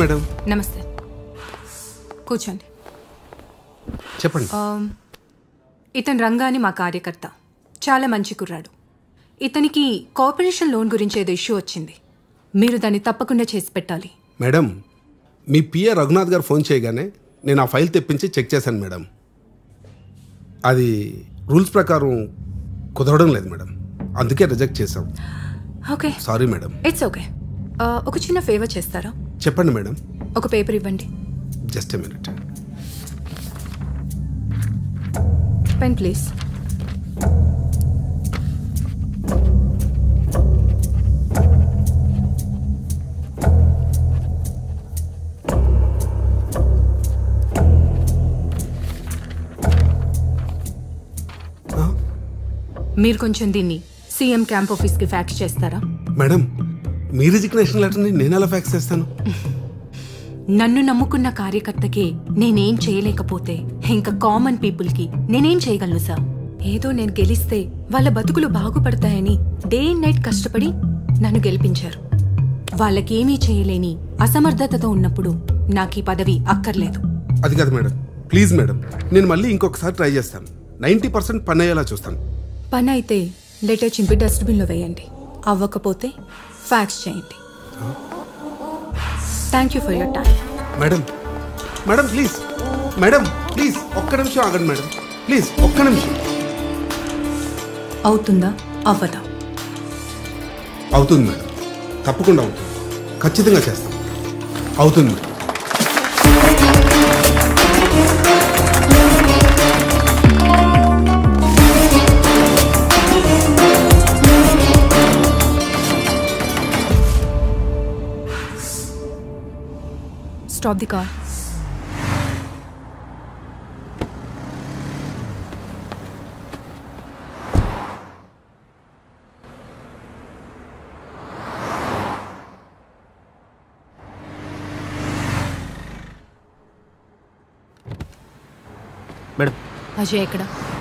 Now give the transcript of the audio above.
Madam నమస్తే కూర్చోండి చెప్పండి ఆమ్, ఇతను రంగా అని మా కార్యకర్త చాలా మంచి కుర్రాడు ఇతనికి కార్పొరేషన్ లోన్ గురించి ఏదో ఇష్యూ వచ్చింది మీరు దాన్ని తప్పకుండా చేసి పెట్టాలి మేడం మీ పిఏ రఘునాథ్ గారు ఫోన్ చేయగానే నేను ఆ ఫైల్ తెప్పించి చెక్ చేశాను మేడం అది రూల్స్ ప్రకారం కుదరడం లేదు మేడం అందుకే రిజెక్ట్ చేశాం okay sorry madam it's okay ఒక చిన్న ఫేవర్ చేస్తారా చెప్పండి మేడం ఒక పేపర్ ఇవ్వండి just a minute pen please మీరు కొంచెం దీన్ని సీఎం క్యాంప్ ఆఫీస్కి ఫ్యాక్స్ చేస్తారా మేడం మీ రిజిగ్నేషన్ లెటర్ని నేను ఎలా ఫ్యాక్స్ చేస్తాను నన్ను నమ్ముకున్న కార్యకర్తకే నేనేం చేయలేకపోతే ఇంకా కామన్ పీపుల్కి నేనేం చేయగలను సార్ ఏదో నేను గెలిస్తే వాళ్ళ బతుకులు బాగుపడతాయని డే అండ్ నైట్ కష్టపడి నన్ను గెలిపించారు వాళ్ళకేమీ చేయలేని అసమర్థతతో ఉన్నప్పుడు నాకు ఈ పదవి అక్కర్లేదు అది కాదు మేడం ప్లీజ్ మేడం నేను మళ్ళీ ఇంకొకసారి ట్రై చేస్తాను నైంటీ పర్సెంట్ పని అయ్యేలా చూస్తాను పని అయితే లెటర్ చింపి డస్ట్బిన్లో వేయండి అవ్వకపోతే ఫ్యాక్స్ చేయండి thank you for your time madam madam please madam please ఒక్క నిమిషం ఆగండి మేడం ప్లీజ్ ఒక్క నిమిషం అవుతుందా అవ్వదా అవుతుంది మేడం తప్పకుండా అవుతుంది ఖచ్చితంగా చేస్తాం అవుతుంది madam Stop the car. Madam Ajay ఎక్కడ